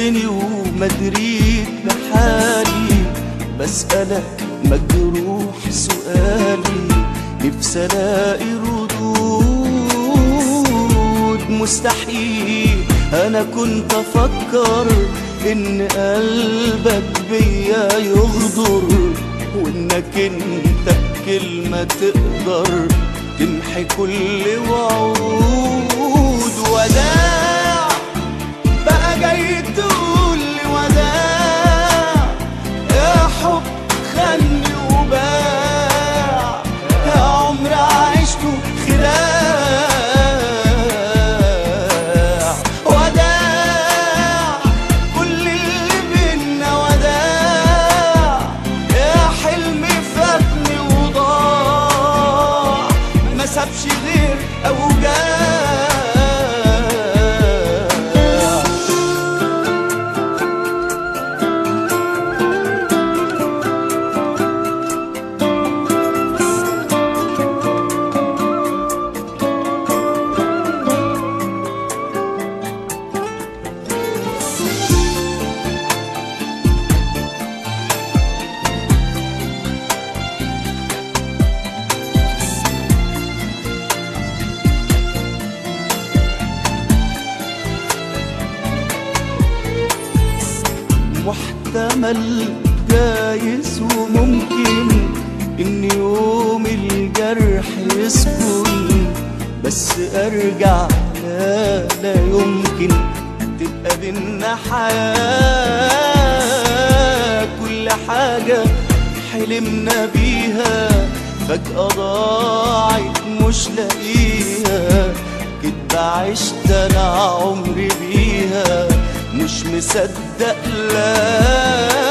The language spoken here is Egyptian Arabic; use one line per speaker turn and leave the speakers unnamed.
سبتني وما دريت بحالي بسألك مجروح سؤالي نفسي الاقي ردود مستحيل انا كنت افكر ان قلبك بيا يغدر وانك انت بكلمة تقدر تمحي كل وعود وداع بقى جاي تقول لي وداع يا حب خلني وباع يا عمر عشته خداع وداع كل اللي بينا وداع يا حلمي فاتني وضاع ما سابش غير اوجاع محتمل جايز وممكن ان يوم الجرح يسكن بس ارجع لا لا يمكن تبقى بينا حياة كل حاجة حلمنا بيها فجأة ضاعت مش لاقيها كدبة عشت انا عمري بيها مش مصدق لا